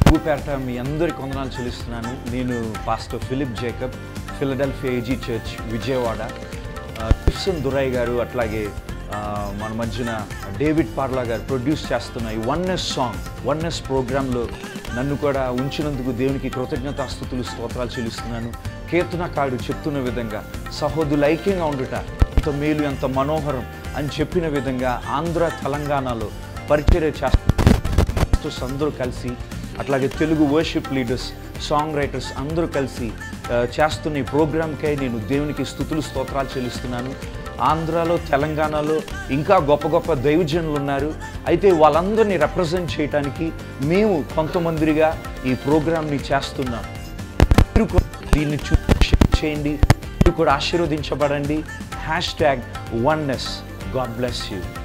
పేరట మీ అందరికి వందనాలు చెల్లిస్తున్నాను నేను pastor Philip Jacob Philadelphia AG church Vijayawada ఆ, కిప్సన్ దురై గారు అట్లాగే ఆ, మన మధ్యన డేవిడ్ పార్లా గారు ప్రొడ్యూస్ చేస్తున్న ఈ వన్నెస్ సాంగ్ వన్నెస్ ప్రోగ్రాంలో నన్ను కూడా ఉంచినందుకు దేవునికి కృతజ్ఞతాస్థుతులు స్తోత్రాలు చెల్లిస్తున్నాను కీర్తనకారుడు చెప్తున్న విధంగా సహోదరులు ఐక్యంగా ఉండుట ఎంత మేలు ఎంత మనోహరం అని చెప్పిన విధంగా ఆంధ్ర తెలంగాణలో పరిచర్య చేస్తూ అందరూ కలిసి అట్లాగే Telugu worship leaders song writers అందరూ కలిసి ఆ, చేస్తున్న ఈ ప్రోగ్రామ్కై నేను దేవునికి స్థుతులు స్తోత్రాలు చెల్లిస్తున్నాను ఆంధ్రాలో తెలంగాణలో ఇంకా గొప్ప గొప్ప దైవజనులు ఉన్నారు అయితే వాళ్ళందరినీ రిప్రజెంట్ చేయడానికి మేము కొంతమందిగా ఈ ప్రోగ్రామ్ని చేస్తున్నాం మీరు కూడా దీన్ని చూ షేర్ చేయండి మీరు కూడా ఆశీర్వదించబడండి hash tag oneness God bless you